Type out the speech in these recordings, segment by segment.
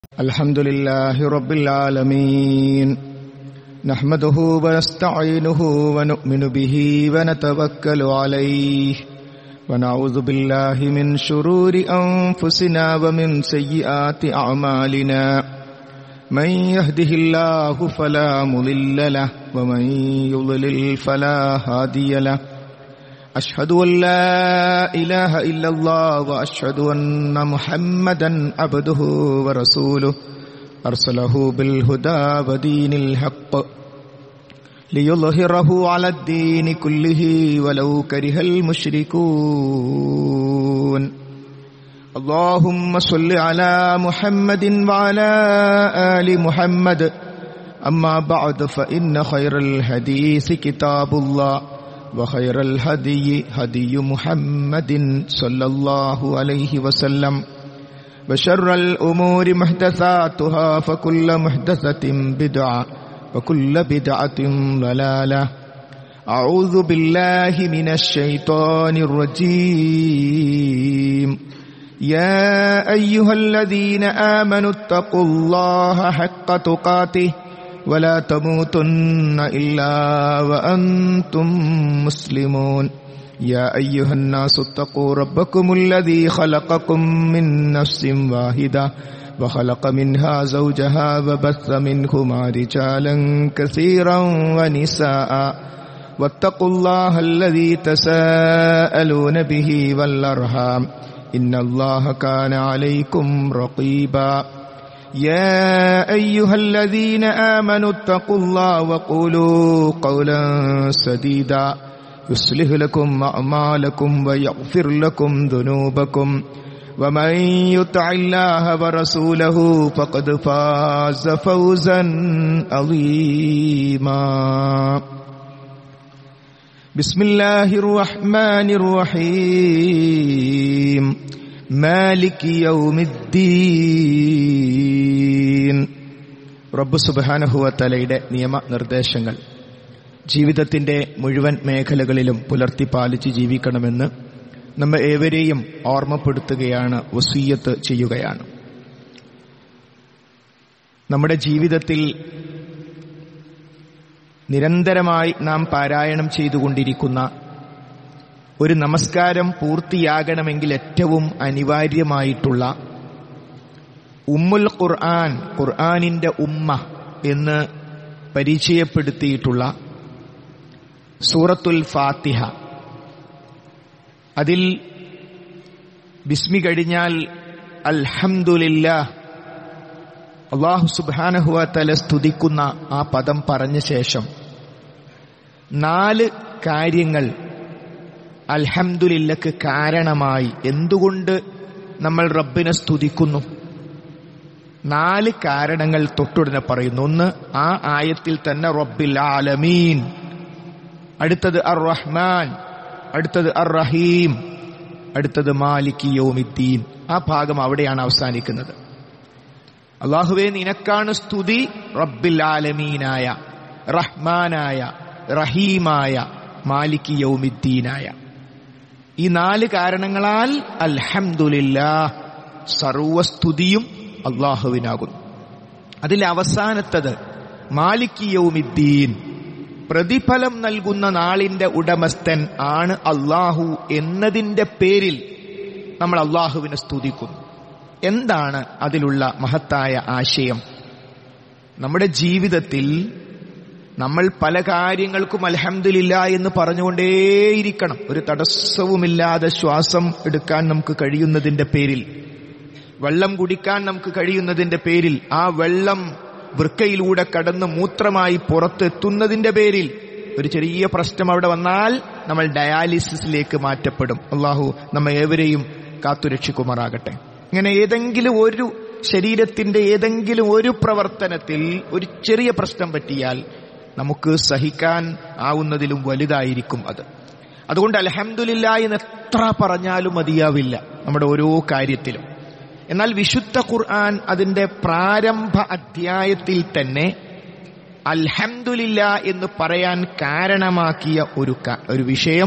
الحمد لله رب العالمين نحمده ونستعينه ونؤمن به ونتوكل عليه ونعوذ بالله من شرور أنفسنا ومن سيئات أعمالنا من يهده الله فلا مضل له ومن يضلل فلا هادي له أشهد أن لا إله إلا الله وأشهد أن محمدا عبده ورسوله أرسله بالهدى ودين الحق ليظهره على الدين كله ولو كره المشركون اللهم صل على محمد وعلى آل محمد أما بعد فإن خير الحديث كتاب الله وخير الهدي هدي محمد صلى الله عليه وسلم وشر الأمور محدثاتها فكل محدثة بدعة وكل بدعة ضلالة أعوذ بالله من الشيطان الرجيم يا أيها الذين آمنوا اتقوا الله حق تقاته ولا تموتن إلا وأنتم مسلمون يا أيها الناس اتقوا ربكم الذي خلقكم من نفس واحدة وخلق منها زوجها وبث منهما رجالا كثيرا ونساء واتقوا الله الذي تساءلون به والأرحام إن الله كان عليكم رقيبا يا أيها الذين آمنوا اتقوا الله وقولوا قولا سديدا يصلح لكم أعمالكم ويغفر لكم ذنوبكم ومن يطع الله ورسوله فقد فاز فوزا عظيما بسم الله الرحمن الرحيم مالك يوم الدين റബ്ബ് സുബാനഹുവത്തലയുടെ നിയമനിർദ്ദേശങ്ങൾ ജീവിതത്തിന്റെ മുഴുവൻ മേഖലകളിലും പുലർത്തി പാലിച്ച് ജീവിക്കണമെന്ന് നമ്മെ ഏവരെയും ഓർമ്മപ്പെടുത്തുകയാണ് വസീയത്ത് ചെയ്യുകയാണ് നമ്മുടെ ജീവിതത്തിൽ നിരന്തരമായി നാം പാരായണം ചെയ്തുകൊണ്ടിരിക്കുന്ന ഒരു നമസ്കാരം പൂർത്തിയാകണമെങ്കിൽ ഏറ്റവും അനിവാര്യമായിട്ടുള്ള ഉമ്മുൽ ഖുർആൻ ഖുർആാനിന്റെ ഉമ്മ എന്ന് പരിചയപ്പെടുത്തിയിട്ടുള്ള സൂറത്തുൽ ഫാത്തിഹ അതിൽ ബിസ്മി കഴിഞ്ഞാൽ അൽഹംദുലില്ല അള്ളാഹു സുബാനഹുവ തല സ്തുതിക്കുന്ന ആ പദം പറഞ്ഞ ശേഷം നാല് കാര്യങ്ങൾ അൽഹംദുലില്ലക്ക് കാരണമായി എന്തുകൊണ്ട് നമ്മൾ റബ്ബിനെ സ്തുതിക്കുന്നു നാല് കാരണങ്ങൾ തൊട്ടുടനെ പറയുന്നു ഒന്ന് ആ ആയത്തിൽ തന്നെ റബ്ബിൽ ആലമീൻ അടുത്തത് അർ റഹ്മാൻ അടുത്തത് അർ റഹീം അടുത്തത് മാലിക് യോമിദ്ദീൻ ആ ഭാഗം അവിടെയാണ് അവസാനിക്കുന്നത് അള്ളാഹുവെ നിനക്കാണ് സ്തുതി റബ്ബിൽ ആലമീനായ റഹ്മാനായ റഹീമായ മാലിക് യൗമിദ്ദീനായ ഈ നാല് കാരണങ്ങളാൽ അൽഹംദുലില്ലാ സർവസ്തുതിയും അള്ളാഹുവിനാകുന്നു അതിൽ അവസാനത്തത് മാലിക് യൗമിദ്ദീൻ പ്രതിഫലം നൽകുന്ന നാളിന്റെ ഉടമസ്ഥൻ ആണ് അള്ളാഹു എന്നതിന്റെ പേരിൽ നമ്മൾ അള്ളാഹുവിനെ സ്തുതിക്കുന്നു എന്താണ് അതിലുള്ള മഹത്തായ ആശയം നമ്മുടെ ജീവിതത്തിൽ നമ്മൾ പല കാര്യങ്ങൾക്കും അലഹമില്ല എന്ന് പറഞ്ഞുകൊണ്ടേയിരിക്കണം ഒരു തടസ്സവുമില്ലാതെ ശ്വാസം എടുക്കാൻ നമുക്ക് കഴിയുന്നതിന്റെ പേരിൽ വെള്ളം കുടിക്കാൻ നമുക്ക് കഴിയുന്നതിന്റെ പേരിൽ ആ വെള്ളം വൃക്കയിലൂടെ കടന്ന് മൂത്രമായി പുറത്തെത്തുന്നതിന്റെ പേരിൽ ഒരു ചെറിയ പ്രശ്നം അവിടെ വന്നാൽ നമ്മൾ ഡയാലിസിസിലേക്ക് മാറ്റപ്പെടും അള്ളാഹു നമ്മെ ഏവരെയും കാത്തുരക്ഷിക്കുമാറാകട്ടെ ഇങ്ങനെ ഏതെങ്കിലും ഒരു ശരീരത്തിന്റെ ഏതെങ്കിലും ഒരു പ്രവർത്തനത്തിൽ ഒരു ചെറിയ പ്രശ്നം പറ്റിയാൽ നമുക്ക് സഹിക്കാൻ ആവുന്നതിലും വലുതായിരിക്കും അത് അതുകൊണ്ട് അലഹമില്ല എന്ന് എത്ര പറഞ്ഞാലും മതിയാവില്ല നമ്മുടെ ഓരോ കാര്യത്തിലും എന്നാൽ വിശുദ്ധ ഖുർആൻ അതിന്റെ പ്രാരംഭ അധ്യായത്തിൽ തന്നെ അൽഹംദുലില്ല എന്ന് പറയാൻ കാരണമാക്കിയ ഒരു ഒരു വിഷയം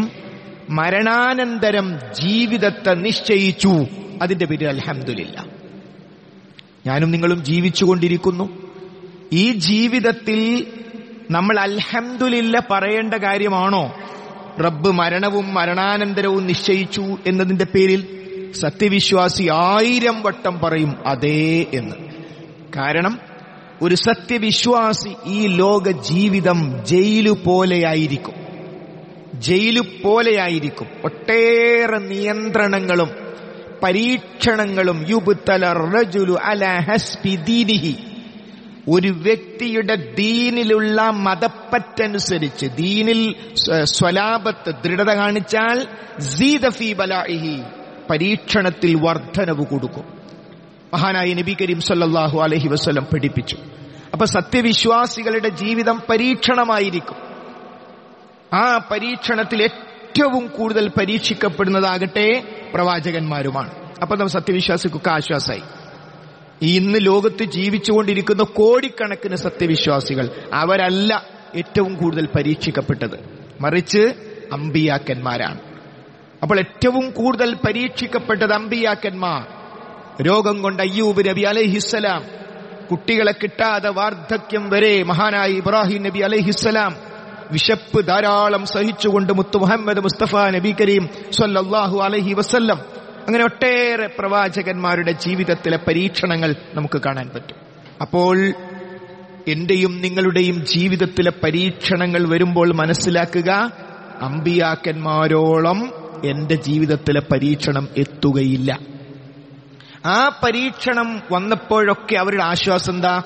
മരണാനന്തരം ജീവിതത്തെ നിശ്ചയിച്ചു അതിന്റെ പേര് അൽഹംദുലില്ല ഞാനും നിങ്ങളും ജീവിച്ചുകൊണ്ടിരിക്കുന്നു ഈ ജീവിതത്തിൽ നമ്മൾ അൽഹംദുലില്ല പറയേണ്ട കാര്യമാണോ റബ്ബ് മരണവും മരണാനന്തരവും നിശ്ചയിച്ചു എന്നതിന്റെ പേരിൽ സത്യവിശ്വാസി ആയിരം വട്ടം പറയും അതേ എന്ന് കാരണം ഒരു സത്യവിശ്വാസി ഈ ലോക ജീവിതം ജയിലു പോലെയായിരിക്കും ജയിലു പോലെയായിരിക്കും ഒട്ടേറെ നിയന്ത്രണങ്ങളും പരീക്ഷണങ്ങളും യുബുത്തല റജുലു അല ഹസ്ബി ദീനിഹി ഒരു വ്യക്തിയുടെ ദീനിലുള്ള മതപ്പറ്റനുസരിച്ച് ദീനിൽ സ്വ- സ്വലാപത്ത് ദൃഢത കാണിച്ചാൽ സീദഫി ബലാഇഹി പരീക്ഷണത്തിൽ വർധനവ് കൊടുക്കും മഹാനായ നബി കരീം സല്ലല്ലാഹു അലൈഹി വസല്ലം പഠിപ്പിച്ചു അപ്പൊ സത്യവിശ്വാസികളുടെ ജീവിതം പരീക്ഷണമായിരിക്കും ആ പരീക്ഷണത്തിൽ ഏറ്റവും കൂടുതൽ പരീക്ഷിക്കപ്പെടുന്നതാകട്ടെ പ്രവാചകന്മാരുമാണ് അപ്പൊ നമ്മൾ സത്യവിശ്വാസിക്കൊക്കെ ആശ്വാസമായി ഈ ഇന്ന് ലോകത്ത് ജീവിച്ചുകൊണ്ടിരിക്കുന്ന കോടിക്കണക്കിന് സത്യവിശ്വാസികൾ അവരല്ല ഏറ്റവും കൂടുതൽ പരീക്ഷിക്കപ്പെട്ടത് മറിച്ച് അമ്പിയാക്കന്മാരാണ് അപ്പോൾ ഏറ്റവും കൂടുതൽ പരീക്ഷിക്കപ്പെട്ടത് അമ്പിയാക്കന്മാർ രോഗം കൊണ്ട് അയ്യൂബ് നബി അലൈഹിസ്സലാം കുട്ടികളെ കിട്ടാതെ വാർദ്ധക്യം വരെ മഹാനായ ഇബ്രാഹിം നബി അലൈഹിസ്സലാം വിശപ്പ് ധാരാളം സഹിച്ചുകൊണ്ട് മുത്തു മുഹമ്മദ് മുസ്തഫ നബി കരീം സ്വല്ലല്ലാഹു അലൈഹി വസല്ലം അങ്ങനെ ഒട്ടേറെ പ്രവാചകന്മാരുടെ ജീവിതത്തിലെ പരീക്ഷണങ്ങൾ നമുക്ക് കാണാൻ പറ്റും അപ്പോൾ എന്റെയും നിങ്ങളുടെയും ജീവിതത്തിലെ പരീക്ഷണങ്ങൾ വരുമ്പോൾ മനസ്സിലാക്കുക അമ്പിയാക്കന്മാരോളം എന്റെ ജീവിതത്തിലെ പരീക്ഷണം എത്തുകയില്ല ആ പരീക്ഷണം വന്നപ്പോഴൊക്കെ അവരുടെ ആശ്വാസം എന്താ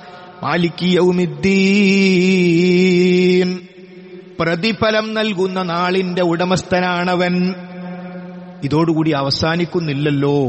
മാലിക്കിയവുമിദ്ദീൻ പ്രതിഫലം നൽകുന്ന നാളിന്റെ ഉടമസ്ഥനാണവൻ ഇതോടുകൂടി അവസാനിക്കുന്നില്ലല്ലോ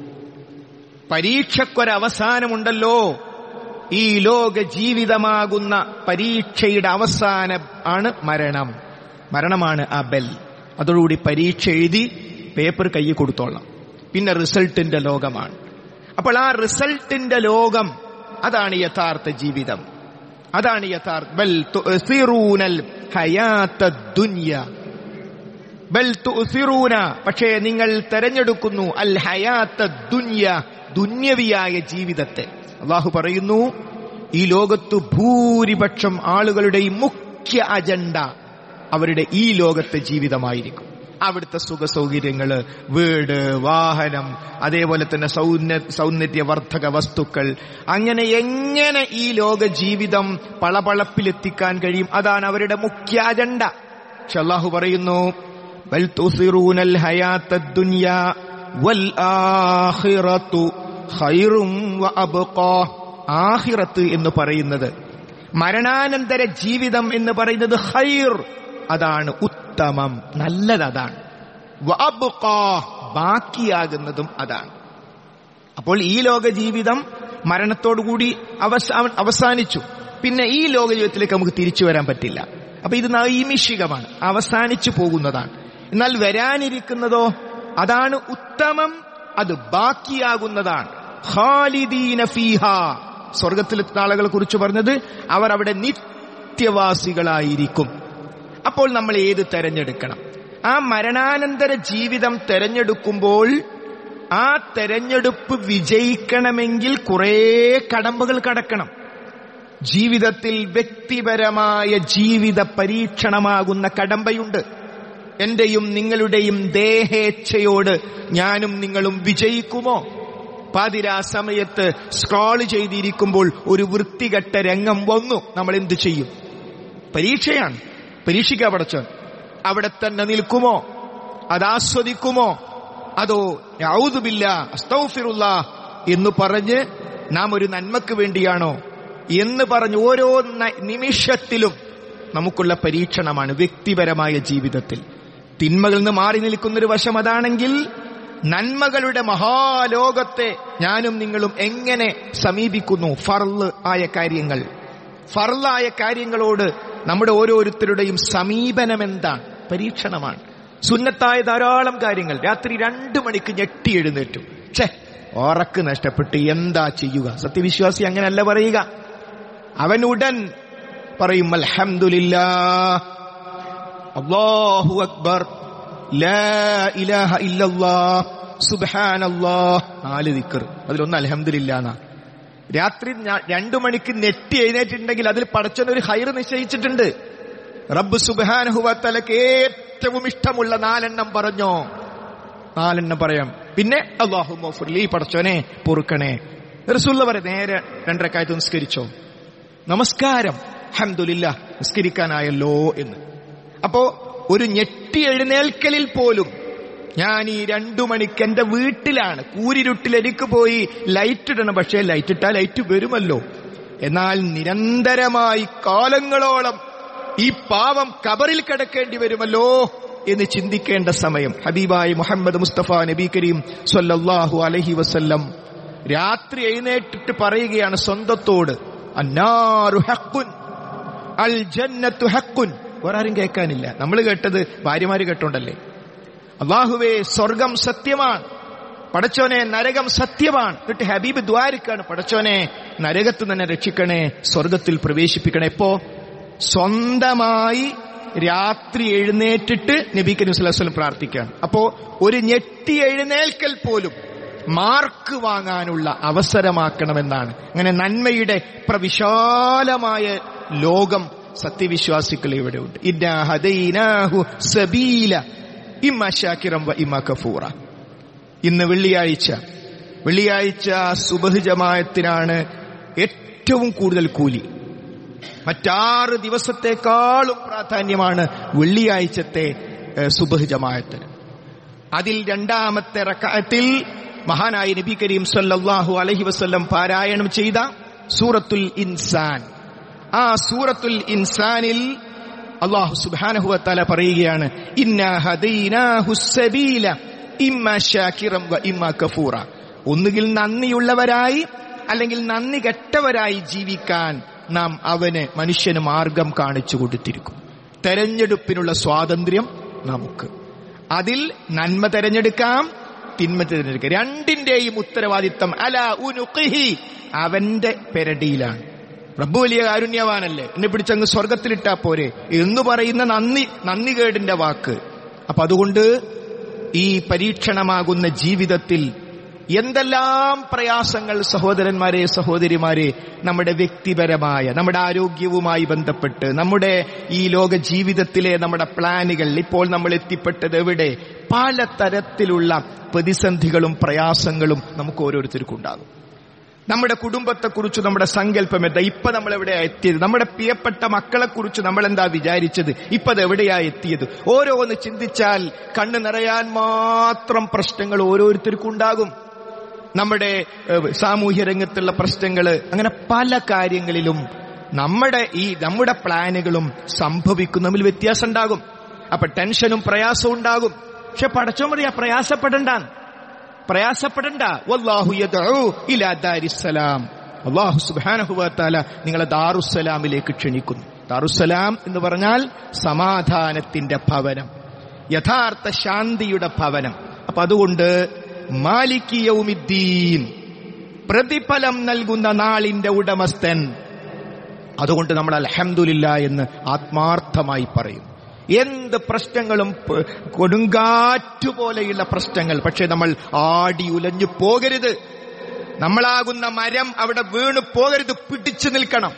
പരീക്ഷക്കൊരവസാനമുണ്ടല്ലോ ഈ ലോക ജീവിതമാകുന്ന പരീക്ഷയുടെ അവസാനം ആണ് മരണം മരണമാണ് ആ ബെൽ അതോടുകൂടി പരീക്ഷ എഴുതി പേപ്പർ കയ്യിൽ കൊടുത്തോളാം പിന്നെ റിസൾട്ടിന്റെ ലോകമാണ് അപ്പോൾ ആ റിസൾട്ടിന്റെ ലോകം അതാണ് യഥാർത്ഥ ജീവിതം അതാണ് യഥാർത്ഥ ബൽ തുസിറൂനൽ ഹയാത്ത ദുനിയ ബൽ തുസിറൂന പക്ഷേ നിങ്ങൾ തെരഞ്ഞെടുക്കുന്നു അൽ ഹയാത്ത ദുന്യ ദുന്യവിയായ ജീവിതത്തെ അള്ളാഹു പറയുന്നു ഈ ലോകത്ത് ഭൂരിപക്ഷം ആളുകളുടെയും മുഖ്യ അജണ്ട അവരുടെ ഈ ലോകത്തെ ജീവിതമായിരിക്കും അവിടുത്തെ സുഖ സൗകര്യങ്ങള് വീട് വാഹനം അതേപോലെ തന്നെ സൗന്ദര്യ സൗന്ദര്യവർദ്ധക വസ്തുക്കൾ അങ്ങനെ എങ്ങനെ ഈ ലോക ജീവിതം പളപളപ്പിലെത്തിക്കാൻ കഴിയും അതാണ് അവരുടെ മുഖ്യ അജണ്ട പക്ഷെ അള്ളാഹു പറയുന്നു ബൽ തുസിറൂനൽ ഹയാത്തദ് ദുനിയ വൽ ആഖിറത്തു ഖൈറും വ അബ്ഖാ ആഖിറത്ത് എന്ന് പറയുന്നത് മരണാനന്തര ജീവിതം എന്ന് പറയുന്നത് ഖൈർ അതാണ് ഉത്തമം നല്ലത് അതാണ് വ അബ്ഖാ ബാക്കിയാകുന്നതും അതാണ് അപ്പോൾ ഈ ലോക ജീവിതം മരണത്തോടുകൂടി അവസാ അവസാനിച്ചു പിന്നെ ഈ ലോക ജീവിതത്തിലേക്ക് നമുക്ക് തിരിച്ചു വരാൻ പറ്റില്ല അപ്പൊ ഇത് നൈമിഷികമാണ് അവസാനിച്ചു പോകുന്നതാണ് എന്നാൽ വരാനിരിക്കുന്നതോ അതാണ് ഉത്തമം അത് ബാക്കിയാകുന്നതാണ് ഖാലിദീന ഫീഹ സ്വർഗത്തിലെത്തുന്ന ആളുകളെ കുറിച്ച് പറഞ്ഞത് അവർ അവിടെ നിത്യവാസികളായിരിക്കും അപ്പോൾ നമ്മൾ ഏത് തെരഞ്ഞെടുക്കണം ആ മരണാനന്തര ജീവിതം തെരഞ്ഞെടുക്കുമ്പോൾ ആ തെരഞ്ഞെടുപ്പ് വിജയിക്കണമെങ്കിൽ കുറേ കടമ്പകൾ കടക്കണം ജീവിതത്തിൽ വ്യക്തിപരമായ ജീവിത പരീക്ഷണമാകുന്ന കടമ്പയുണ്ട് എന്റെയും നിങ്ങളുടെയും ദേഹേച്ഛയോട് ഞാനും നിങ്ങളും വിജയിക്കുമോ പാതിരാ സമയത്ത് സ്ക്രോൾ ചെയ്തിരിക്കുമ്പോൾ ഒരു വൃത്തികെട്ട രംഗം വന്നു നമ്മൾ എന്ത് ചെയ്യും പരീക്ഷയാണ് പരീക്ഷിക്കാ പടച്ചോൻ അവിടെ തന്നെ നിൽക്കുമോ അത് ആസ്വദിക്കുമോ അതോ യൗദുബില്ല അസ്തൗഫിറുല്ല എന്ന് പറഞ്ഞ് നാം ഒരു നന്മക്ക് വേണ്ടിയാണോ എന്ന് പറഞ്ഞ് ഓരോ ന- നിമിഷത്തിലും നമുക്കുള്ള പരീക്ഷണമാണ് വ്യക്തിപരമായ ജീവിതത്തിൽ തിന്മകളിൽ നിന്ന് മാറി നിൽക്കുന്നൊരു വശം അതാണെങ്കിൽ നന്മകളുടെ മഹാലോകത്തെ ഞാനും നിങ്ങളും എങ്ങനെ സമീപിക്കുന്നു ഫർള് ആയ കാര്യങ്ങൾ ഫർളായ കാര്യങ്ങളോട് നമ്മുടെ ഓരോരുത്തരുടെയും സമീപനം എന്താണ് പരീക്ഷണമാണ് സുന്നത്തായ ധാരാളം കാര്യങ്ങൾ രാത്രി രണ്ടു മണിക്ക് ഞെട്ടി എഴുന്നേറ്റു ഛേ ഉറക്ക് നഷ്ടപ്പെട്ട് എന്താ ചെയ്യുക സത്യവിശ്വാസി അങ്ങനെയല്ല പറയുക അവൻ ഉടൻ പറയും അൽഹംദുലില്ലാ അല്ലാഹു അക്ബർ ലാ ഇലാഹ ഇല്ലല്ലാ സുബ്ഹാനല്ലാ നാല് ദിക്കർ അതിലൊന്ന് അൽഹംദുലില്ലാ എന്നാ രാത്രി ഞാ- രണ്ടു മണിക്ക് നെറ്റി എഴുന്നേറ്റിട്ടുണ്ടെങ്കിൽ അതിൽ പടച്ചവൻ ഒരു ഹൈറ് നിശ്ചയിച്ചിട്ടുണ്ട് റബ്ബ് സുബാനഹുവത്തലക്ക് ഏറ്റവും ഇഷ്ടമുള്ള നാലെണ്ണം പറഞ്ഞോ നാലെണ്ണം പറയാം പിന്നെ അള്ളാഹു മഫുർലി പടച്ചോനെ പൊറുക്കണേ റസൂള്ള പറ നേരെ രണ്ടരക്കായത്ത് നിസ്കരിച്ചോ നമസ്കാരം ഹംദുലില്ല നിസ്കരിക്കാനായല്ലോ എന്ന് അപ്പോ ഒരു ഞെട്ടി എഴുന്നേൽക്കലിൽ പോലും ഞാൻ ഈ രണ്ടു മണിക്ക് എന്റെ വീട്ടിലാണ് കൂരിരുട്ടിൽ എനിക്ക് പോയി ലൈറ്റ് ഇടണം പക്ഷേ ലൈറ്റ് ഇട്ടാൽ ലൈറ്റ് വരുമല്ലോ എന്നാൽ നിരന്തരമായി കാലങ്ങളോളം ഈ പാവം കബറിൽ കിടക്കേണ്ടി വരുമല്ലോ എന്ന് ചിന്തിക്കേണ്ട സമയം ഹബീബായി മുഹമ്മദ് മുസ്തഫ നബി കരീം സല്ലല്ലാഹു അലൈഹി വസല്ലം രാത്രി എഴുന്നേറ്റിട്ട് പറയുകയാണ് സ്വന്തത്തോട് അന്നാറു ഹക്കുൻ അൽ ജന്നത്തു ഹക്കുൻ വേറാരും കേൾക്കാനില്ല നമ്മൾ കേട്ടത് ഭാര്യമാര് കേട്ടോണ്ടല്ലേ അള്ളാഹുവേ സ്വർഗം സത്യമാണ് പടച്ചോനെ നരകം സത്യമാണ് എന്നിട്ട് ഹബീബ് ദ്വാരിക്കാണ് പടച്ചോനെ നരകത്ത് തന്നെ രക്ഷിക്കണേ സ്വർഗത്തിൽ പ്രവേശിപ്പിക്കണേ എപ്പോ സ്വന്തമായി രാത്രി എഴുന്നേറ്റിട്ട് നബി കരീം സ്വല്ലല്ലാഹു അലൈഹി വസല്ലം പ്രാർത്ഥിക്കുകയാണ് അപ്പോ ഒരു ഞെട്ടി എഴുന്നേൽക്കൽ പോലും മാർക്ക് വാങ്ങാനുള്ള അവസരമാക്കണമെന്നാണ് അങ്ങനെ നന്മയുടെ പ്രവിശാലമായ ലോകം സത്യവിശ്വാസികൾ ഇവിടെ ഉണ്ട് ഇന്നാ ഹദൈനാഹു സബീല ഇമ്മ ഷാക്കിറം വ ഇമ്മ കഫൂറ ഇന്ന് വെള്ളിയാഴ്ച വെള്ളിയാഴ്ച സുബഹ് ജമായത്തിനാണ് ഏറ്റവും കൂടുതൽ കൂലി മറ്റാറ് ദിവസത്തെക്കാളും പ്രാധാന്യമാണ് വെള്ളിയാഴ്ചത്തെ ഏഹ്, സുബഹ് ജമായത്തിന് അതിൽ രണ്ടാമത്തെ റക്കായത്തിൽ മഹാനായ നബി കരീം സല്ലല്ലാഹു അലൈഹി വസല്ലം പാരായണം ചെയ്ത സൂറത്തുൽ ഇൻസാൻ ആ സൂറത്തുൽ ഇൻസാനിൽ അള്ളാഹു സുബ്ഹാനഹു വതആല പറയുകയാണ് ഇന്നാ ഹദൈനാഹു സബീല ഇമ്മ ഷാക്കിറം വ ഇമ്മ കഫൂറ ഒന്നുകിൽ നന്ദിയുള്ളവരായി അല്ലെങ്കിൽ നന്ദി കെട്ടവരായി ജീവിക്കാൻ നാം അവന് മനുഷ്യന് മാർഗം കാണിച്ചു കൊടുത്തിരിക്കും തെരഞ്ഞെടുപ്പിനുള്ള സ്വാതന്ത്ര്യം നമുക്ക് അതിൽ നന്മ തെരഞ്ഞെടുക്കാം തിന്മ തിരഞ്ഞെടുക്കാം രണ്ടിന്റെയും ഉത്തരവാദിത്തം അല ഉനുഖിഹി അവന്റെ പെരടിയിലാണ് റബ്ബു വലിയ കാരുണ്യവാനല്ലേ എന്നെ പിടിച്ചങ്ങ് സ്വർഗത്തിലിട്ടാ പോരെ എന്ന് പറയുന്ന നന്ദി നന്ദികേടിന്റെ വാക്ക് അപ്പൊ അതുകൊണ്ട് ഈ പരീക്ഷണമാകുന്ന ജീവിതത്തിൽ എന്തെല്ലാം പ്രയാസങ്ങൾ സഹോദരന്മാരെ സഹോദരിമാരെ നമ്മുടെ വ്യക്തിപരമായ നമ്മുടെ ആരോഗ്യവുമായി ബന്ധപ്പെട്ട് നമ്മുടെ ഈ ലോക ജീവിതത്തിലെ നമ്മുടെ പ്ലാനുകൾ ഇപ്പോൾ നമ്മൾ എത്തിപ്പെട്ടത് എവിടെ പല തരത്തിലുള്ള പ്രതിസന്ധികളും പ്രയാസങ്ങളും നമുക്ക് ഓരോരുത്തർക്കും ഉണ്ടാകും നമ്മുടെ കുടുംബത്തെക്കുറിച്ച് നമ്മുടെ സങ്കല്പം എന്താ ഇപ്പൊ നമ്മൾ എവിടെയാ എത്തിയത് നമ്മുടെ പ്രിയപ്പെട്ട മക്കളെക്കുറിച്ച് നമ്മൾ എന്താ വിചാരിച്ചത് ഇപ്പൊ അത് എവിടെയാ എത്തിയത് ഓരോന്ന് ചിന്തിച്ചാൽ കണ്ണു നിറയാൻ മാത്രം പ്രശ്നങ്ങൾ ഓരോരുത്തർക്കും ഉണ്ടാകും നമ്മുടെ ഏഹ്, സാമൂഹ്യ രംഗത്തുള്ള പ്രശ്നങ്ങള് അങ്ങനെ പല കാര്യങ്ങളിലും നമ്മുടെ ഈ നമ്മുടെ പ്ലാനുകളും സംഭവിക്കും തമ്മിൽ വ്യത്യാസം ഉണ്ടാകും അപ്പൊ ടെൻഷനും പ്രയാസവും ഉണ്ടാകും പക്ഷെ പടച്ചോ മതി ആ പ്രയാസപ്പെടണ്ടാന്ന് പ്രയാസപ്പെടണ്ട വല്ലാഹു യദ്ഉ ഇലാ ദാരിസ്സലാം അള്ളാഹു സുബ്ഹാനഹു വതആല നിങ്ങളെ ദാറുസ്സലാമിലേക്ക് ക്ഷണിക്കുന്നു ദാറുസ്സലാം എന്ന് പറഞ്ഞാൽ സമാധാനത്തിന്റെ ഭവനം യഥാർത്ഥ ശാന്തിയുടെ ഭവനം അപ്പൊ അതുകൊണ്ട് മാലിക് യൗമിദ്ദീൻ പ്രതിഫലം നൽകുന്ന നാളിന്റെ ഉടമസ്ഥൻ അതുകൊണ്ട് നമ്മൾ അൽഹംദുലില്ല എന്ന് ആത്മാർത്ഥമായി പറയും എന്ത് പ്രശ്നങ്ങളും പ- കൊടുങ്കാറ്റ് പോലെയുള്ള പ്രശ്നങ്ങൾ പക്ഷെ നമ്മൾ ആടി ഉലഞ്ഞു പോകരുത് നമ്മളാകുന്ന മരം അവിടെ വീണു പോകരുത് പിടിച്ചു നിൽക്കണം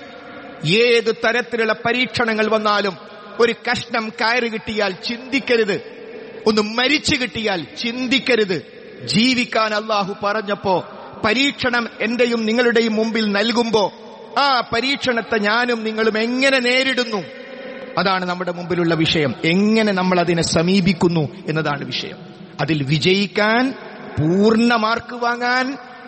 ഏത് തരത്തിലുള്ള പരീക്ഷണങ്ങൾ വന്നാലും ഒരു കഷ്ണം കയറ് കിട്ടിയാൽ ചിന്തിക്കരുത് ഒന്ന് മരിച്ചു കിട്ടിയാൽ ചിന്തിക്കരുത് ജീവിക്കാൻ അള്ളാഹു പറഞ്ഞപ്പോ പരീക്ഷണം എന്റെയും നിങ്ങളുടെയും മുമ്പിൽ നൽകുമ്പോ ആ പരീക്ഷണത്തെ ഞാനും നിങ്ങളും എങ്ങനെ നേരിടുന്നു അതാണ് നമ്മുടെ മുമ്പിലുള്ള വിഷയം എങ്ങനെ നമ്മൾ അതിനെ സമീപിക്കുന്നു എന്നതാണ് വിഷയം അതിൽ വിജയിക്കാൻ പൂർണ്ണ മാർക്ക് വാങ്ങാൻ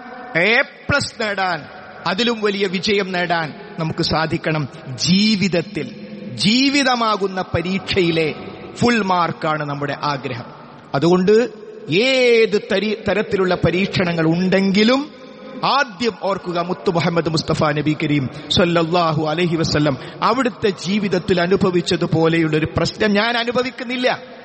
എ പ്ലസ് നേടാൻ അതിലും വലിയ വിജയം നേടാൻ നമുക്ക് സാധിക്കണം ജീവിതത്തിൽ ജീവിതമാകുന്ന പരീക്ഷയിലെ ഫുൾ മാർക്കാണ് നമ്മുടെ ആഗ്രഹം അതുകൊണ്ട് ഏത് തരി- തരത്തിലുള്ള പരീക്ഷണങ്ങൾ ഉണ്ടെങ്കിലും ആദ്യം ഓർക്കുക മുത്തു മുഹമ്മദ് മുസ്തഫ നബി കരീം സല്ലല്ലാഹു അലൈഹി വസല്ലം അവിടുത്തെ ജീവിതത്തിൽ അനുഭവിച്ചതുപോലെയുള്ള ഒരു പ്രശ്നം ഞാൻ അനുഭവിക്കുന്നില്ല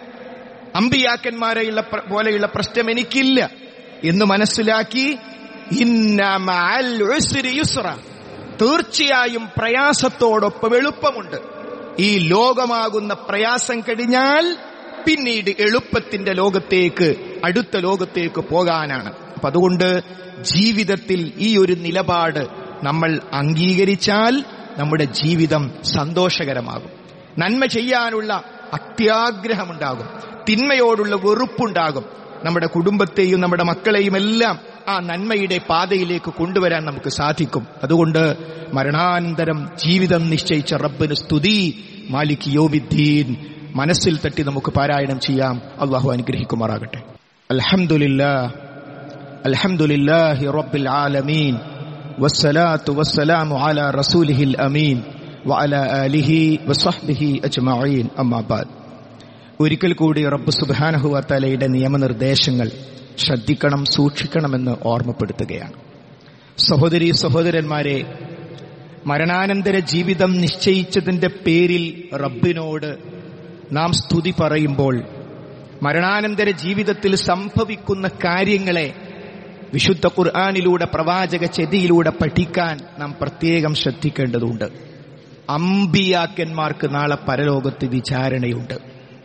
അമ്പിയാക്കന്മാരെയുള്ള പ്ര- പോലെയുള്ള പ്രശ്നം എനിക്കില്ല എന്ന് മനസ്സിലാക്കി ഇന്ന മഅൽ ഉസ്രി യുസ്ര തീർച്ചയായും പ്രയാസത്തോടൊപ്പം എളുപ്പമുണ്ട് ഈ ലോകമാകുന്ന പ്രയാസം കഴിഞ്ഞാൽ പിന്നീട് എളുപ്പത്തിന്റെ ലോകത്തേക്ക് അടുത്ത ലോകത്തേക്ക് പോകാനാണ് അപ്പൊ അതുകൊണ്ട് ജീവിതത്തിൽ ഈ ഒരു നിലപാട് നമ്മൾ അംഗീകരിച്ചാൽ നമ്മുടെ ജീവിതം സന്തോഷകരമാകും നന്മ ചെയ്യാനുള്ള അത്യാഗ്രഹമുണ്ടാകും തിന്മയോടുള്ള വെറുപ്പുണ്ടാകും നമ്മുടെ കുടുംബത്തെയും നമ്മുടെ മക്കളെയും എല്ലാം ആ നന്മയുടെ പാതയിലേക്ക് കൊണ്ടുവരാൻ നമുക്ക് സാധിക്കും അതുകൊണ്ട് മരണാനന്തരം ജീവിതം നിശ്ചയിച്ച റബ്ബിന് സ്തുതി മാലിക് യോമിദ്ദീൻ മനസ്സിൽ തട്ടി നമുക്ക് പാരായണം ചെയ്യാം അള്ളാഹു അനുഗ്രഹിക്കുമാറാകട്ടെ അൽഹംദുലില്ലാ അൽഹംദുലില്ലാഹി റബ്ബിൽ ആലമീൻ വസ്സലാത്തു വസ്സലാമു അലാ റസൂലിഹിൽ അമീൻ വഅലാ ആലിഹി വസഹ്ബിഹി അജ്മഈൻ അമ്മാ ബാദ് ഒരിക്കൽ കൂടി റബ്ബ് സുബ്ഹാനഹു വതആലയുടെ നിയമനിർദ്ദേശങ്ങൾ ശ്രദ്ധിക്കണം സൂക്ഷിക്കണമെന്ന് ഓർമ്മപ്പെടുത്തുകയാണ് സഹോദരി സഹോദരന്മാരെ മരണാനന്തര ജീവിതം നിശ്ചയിച്ചതിന്റെ പേരിൽ റബ്ബിനോട് നാം സ്തുതി പറയുമ്പോൾ മരണാനന്തര ജീവിതത്തിൽ സംഭവിക്കുന്ന കാര്യങ്ങളെ വിശുദ്ധ ഖുർആാനിലൂടെ പ്രവാചക ചെതിയിലൂടെ പഠിക്കാൻ നാം പ്രത്യേകം ശ്രദ്ധിക്കേണ്ടതുണ്ട് അമ്പിയാക്കന്മാർക്ക് നാളെ പരലോകത്ത് വിചാരണയുണ്ട്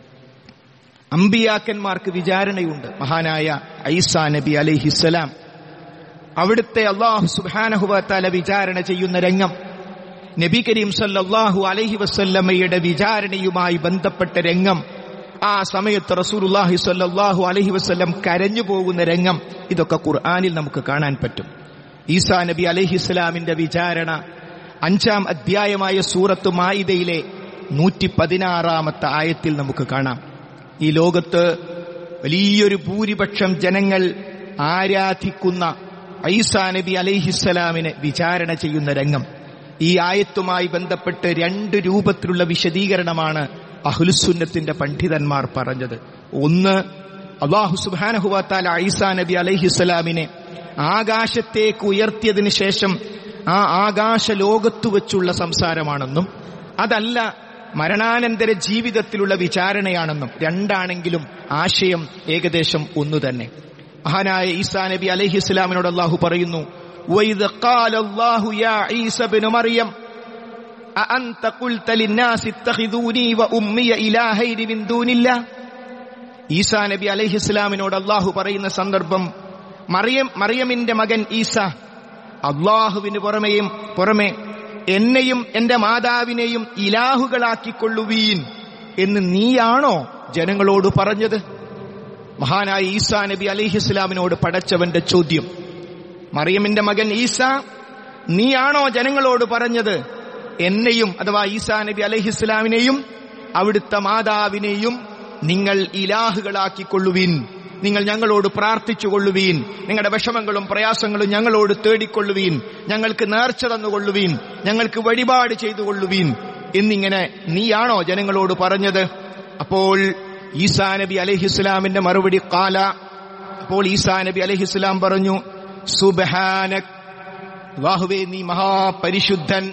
അമ്പിയാക്കന്മാർക്ക് വിചാരണയുണ്ട് മഹാനായ ഐസാ നബി അലൈഹിസ്സലാം അവിടുത്തെ അള്ളാഹു സുബാനഹുവത്താല വിചാരണ ചെയ്യുന്ന രംഗം നബി കരീം സല്ലല്ലാഹു അലൈഹി വസല്ലമ്മയുടെ വിചാരണയുമായി ബന്ധപ്പെട്ട രംഗം ആ സമയത്ത് റസൂലുള്ളാഹി സല്ലല്ലാഹു അലൈഹി വസല്ലം കരഞ്ഞു പോകുന്ന രംഗം ഇതൊക്കെ ഖുർആനിൽ നമുക്ക് കാണാൻ പറ്റും ഈസാ നബി അലൈഹിസ്സലാമിന്റെ വിചാരണ അഞ്ചാം അധ്യായമായ സൂറത്ത് മായിദയിലെ നൂറ്റി പതിനാറാമത്തെ ആയത്തിൽ നമുക്ക് കാണാം ഈ ലോകത്ത് വലിയൊരു ഭൂരിപക്ഷം ജനങ്ങൾ ആരാധിക്കുന്ന ഐസാ നബി അലൈഹിസ്സലാമിനെ വിചാരണ ചെയ്യുന്ന രംഗം ഈ ആയത്തുമായി ബന്ധപ്പെട്ട് രണ്ട് രൂപത്തിലുള്ള വിശദീകരണമാണ് അഹുലുസുന്നത്തിന്റെ പണ്ഡിതന്മാർ പറഞ്ഞത് ഒന്ന് അള്ളാഹു സുബാനഹുവാത്താല ഐസാ നബി അലൈഹിസ്സലാമിനെ ആകാശത്തേക്ക് ഉയർത്തിയതിനു ശേഷം ആ ആകാശ ലോകത്തു വെച്ചുള്ള സംസാരമാണെന്നും അതല്ല മരണാനന്തര ജീവിതത്തിലുള്ള വിചാരണയാണെന്നും രണ്ടാണെങ്കിലും ആശയം ഏകദേശം ഒന്നു തന്നെ മഹാനായ ഈസാ നബി അലൈഹി ഇസ്ലാമിനോട് അള്ളാഹു പറയുന്നു وَإِذْ قَالَ اللَّهُ يَا عِيسَى ابْنُ مَرْيَمَ أَأَنْتَ قُلْتَ لِلنَّاسِ اتَّخِذُونِي وَأُمِّيَ إِلَٰهَيْنِ مِن دُونِ اللَّهِ ഈസാ നബി അലൈഹി ഇസ്ലാമിനോട് അള്ളാഹു പറയുന്ന സന്ദർഭം മറിയം മറിയമിന്റെ മകൻ ഈസ അള്ളാഹുവിന് പുറമെയും പുറമെ എന്നെയും എന്റെ മാതാവിനെയും ഇലാഹുകളാക്കിക്കൊള്ളുവീൻ എന്ന് നീയാണോ ജനങ്ങളോട് പറഞ്ഞത് മഹാനായ ഈസാ നബി അലിഹിസ്ലാമിനോട് പടച്ചവന്റെ ചോദ്യം മറിയമിന്റെ മകൻ ഈസ നീയാണോ ജനങ്ങളോട് പറഞ്ഞത് എന്നെയും അഥവാ ഈസാ നബി അലഹിസ്ലാമിനെയും അവിടുത്തെ മാതാവിനെയും നിങ്ങൾ ഇലാഹുകളാക്കിക്കൊള്ളുവീൻ നിങ്ങൾ ഞങ്ങളോട് പ്രാർത്ഥിച്ചു കൊള്ളുവീൻ നിങ്ങളുടെ വിഷമങ്ങളും പ്രയാസങ്ങളും ഞങ്ങളോട് തേടിക്കൊള്ളുവീൻ ഞങ്ങൾക്ക് നേർച്ച തന്നുകൊള്ളുവീൻ ഞങ്ങൾക്ക് വഴിപാട് ചെയ്തു കൊള്ളുവീൻ എന്നിങ്ങനെ നീയാണോ ജനങ്ങളോട് പറഞ്ഞത് അപ്പോൾ ഈസാ നബി അലഹിസ്ലാമിന്റെ മറുപടി കാല അപ്പോൾ ഈസാ നബി അലഹിസ്ലാം പറഞ്ഞു സുബഹാനക് വാഹുവേ നീ മഹാപരിശുദ്ധൻ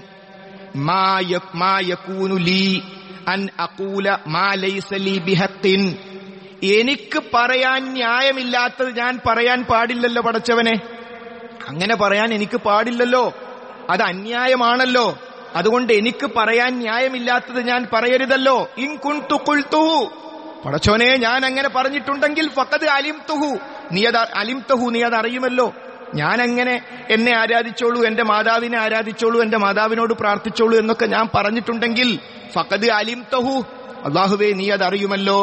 അൻ അകൂല മാ ലൈസ ലീ ബിഹത്തിൻ എനിക്ക് പറയാൻ ന്യായമില്ലാത്തത് ഞാൻ പറയാൻ പാടില്ലല്ലോ പടച്ചവനെ അങ്ങനെ പറയാൻ എനിക്ക് പാടില്ലല്ലോ അത് അന്യായമാണല്ലോ അതുകൊണ്ട് എനിക്ക് പറയാൻ ന്യായമില്ലാത്തത് ഞാൻ പറയരുതല്ലോ ഇൻ കുൻതു ഖുൽതു പടച്ചോനെ ഞാൻ അങ്ങനെ പറഞ്ഞിട്ടുണ്ടെങ്കിൽ ഫഖദ് അലിംതുഹു നീ അത് അലിംതഹു നീ അത് അറിയുമല്ലോ ഞാൻ അങ്ങനെ എന്നെ ആരാധിച്ചോളൂ എന്റെ മാതാവിനെ ആരാധിച്ചോളൂ എന്റെ മാതാവിനോട് പ്രാർത്ഥിച്ചോളൂ എന്നൊക്കെ ഞാൻ പറഞ്ഞിട്ടുണ്ടെങ്കിൽ ഫഖദ് അലിംതഹു അള്ളാഹുവേ നീ അത് അറിയുമല്ലോ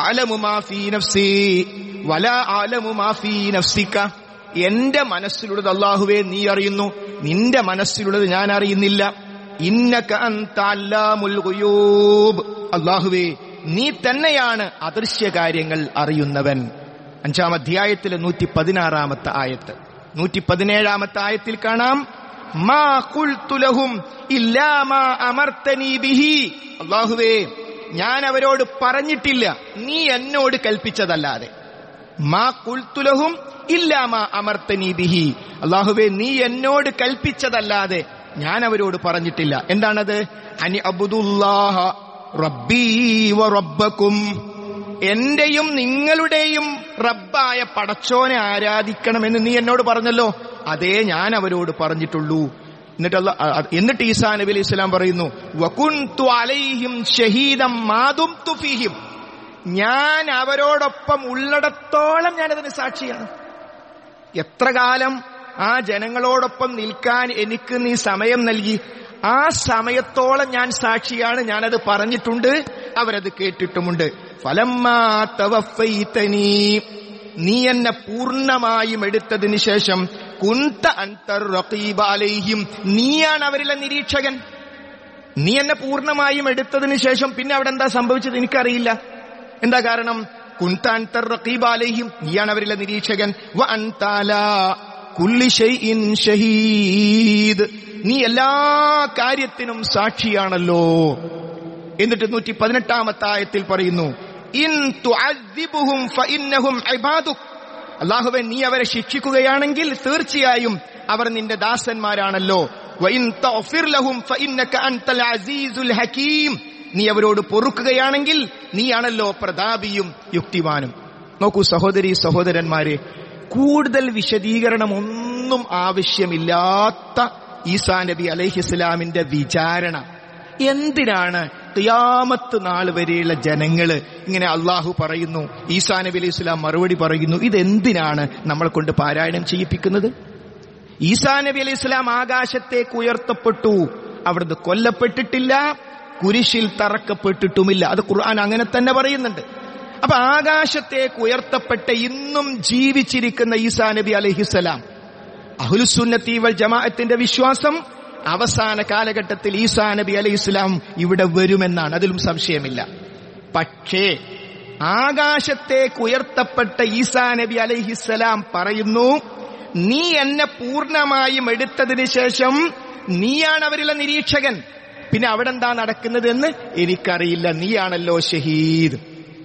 എന്റെ മനസ്സിലുള്ളത് അള്ളാഹുവേ നീ അറിയുന്നു നിന്റെ മനസ്സിലുള്ളത് ഞാൻ അറിയുന്നില്ല അള്ളാഹുവേ നീ തന്നെയാണ് അദൃശ്യ കാര്യങ്ങൾ അറിയുന്നവൻ അഞ്ചാം അധ്യായത്തിലെ നൂറ്റി പതിനാറാമത്തെ ആയത്ത് നൂറ്റി പതിനേഴാമത്തെ ആയത്തിൽ കാണാം മാ കുൽത്തുലഹും ഇല്ലാ മാ അമർത്തനീ ബിഹി അള്ളാഹുവേ ഞാൻ അവരോട് പറഞ്ഞിട്ടില്ല നീ എന്നോട് കൽപ്പിച്ചതല്ലാതെ മാ കുൽത്തുലഹും ഇല്ലാമാ അമർത്തനീ ബിഹി അള്ളാഹുവെ നീ എന്നോട് കൽപ്പിച്ചതല്ലാതെ ഞാൻ അവരോട് പറഞ്ഞിട്ടില്ല എന്താണത് അനി അബുദുല്ലാഹ റബ്ബീ വ റബ്ബക്കും എന്റെയും നിങ്ങളുടെയും റബ്ബായ പടച്ചോനെ ആരാധിക്കണമെന്ന് നീ എന്നോട് പറഞ്ഞല്ലോ അതേ ഞാൻ അവരോട് പറഞ്ഞിട്ടുള്ളൂ എന്നിട്ട് അല്ല എന്നിട്ട് ഈസാ നബി അലൈഹി ഇസ്ലാം പറയുന്നു വകുന്തു അലൈഹിം ഷഹീദം മാതും തുഫീഹിം ഞാൻ അവരോടൊപ്പം ഉള്ളിടത്തോളം ഞാൻ അതിന് സാക്ഷിയാണ് എത്ര കാലം ആ ജനങ്ങളോടൊപ്പം നിൽക്കാൻ എനിക്ക് നീ സമയം നൽകി ആ സമയത്തോളം ഞാൻ സാക്ഷിയാണ് ഞാനത് പറഞ്ഞിട്ടുണ്ട് അവരത് കേട്ടിട്ടുമുണ്ട് ഫലമ്മാ തവഫൈതനീ നീ എന്നെ പൂർണ്ണമായും എടുത്തതിന് ശേഷം കുന്ത അന്തർ റഖീബാലയും നീയാണ് അവരിലെ നിരീക്ഷകൻ നീ എന്നെ പൂർണ്ണമായും എടുത്തതിന് ശേഷം പിന്നെ അവിടെ എന്താ സംഭവിച്ചത് എനിക്കറിയില്ല എന്താ കാരണം കുന്ത അന്തർ റഖീബാലയും നീയാണ് അവരിലെ നിരീക്ഷകൻ വ അൻതാലാ കുല്ലി ഷൈഇൻ ഷഹീദ് നീ എല്ലാ കാര്യത്തിനും സാക്ഷിയാണല്ലോ എന്നിട്ട് നൂറ്റി പതിനെട്ടാമത്തെ ആയത്തിൽ പറയുന്നു ഇൻ തുഅദ്ദിബുഹും ഫഇന്നഹും ഇബാദുക് അല്ലാഹുവേ നീ അവരെ ശിക്ഷിക്കുകയാണെങ്കിൽ തീർച്ചയായും അവർ നിന്റെ ദാസന്മാരാണല്ലോ വഇൻ തഗ്ഫിർ ലഹും ഫഇന്നക അൻതൽ അസീസുൽ ഹകീം നീ അവരോട് പൊറുക്കുകയാണെങ്കിൽ നീയാണല്ലോ പ്രതാപിയും യുക്തിവാനും നോക്കൂ സഹോദരി സഹോദരന്മാരെ കൂടുതൽ വിശദീകരണം ഒന്നും ആവശ്യമില്ലാത്ത ഈസാ നബി അലൈഹിസ്ലാമിന്റെ വിചാരണ എന്തിനാണ് ഖിയാമത്ത് നാൾ വരെയുള്ള ജനങ്ങള് ഇങ്ങനെ അള്ളാഹു പറയുന്നു ഈസാ നബി അലൈഹി സ്വലാം മറുപടി പറയുന്നു ഇതെന്തിനാണ് നമ്മളെ കൊണ്ട് പാരായണം ചെയ്യിപ്പിക്കുന്നത് ഈസാ നബി അലൈഹി സ്വലാം ആകാശത്തേക്ക് ഉയർത്തപ്പെട്ടു അവിടുന്ന് കൊല്ലപ്പെട്ടിട്ടില്ല കുരിശിൽ തറക്കപ്പെട്ടിട്ടുമില്ല അത് ഖുർആൻ അങ്ങനെ തന്നെ പറയുന്നുണ്ട് അപ്പൊ ആകാശത്തേക്ക് ഉയർത്തപ്പെട്ട ഇന്നും ജീവിച്ചിരിക്കുന്ന ഈസാ നബി അലഹിസലാം അഹുലുസുന്നത്തി വൽ ജമാഅത്തിന്റെ വിശ്വാസം അവസാന കാലഘട്ടത്തിൽ ഈസാ നബി അലൈഹി ഇസ്ലാം ഇവിടെ വരുമെന്നാണ് അതിലും സംശയമില്ല പക്ഷേ ആകാശത്തേക്ക് ഉയർത്തപ്പെട്ട ഈസാ നബി അലൈഹിസ്സലാം പറയുന്നു നീ എന്നെ പൂർണ്ണമായും എടുത്തതിന് ശേഷം നീയാണ് അവരിലെ നിരീക്ഷകൻ പിന്നെ അവിടെ എന്താ നടക്കുന്നതെന്ന് എനിക്കറിയില്ല നീയാണല്ലോ ഷഹീദ്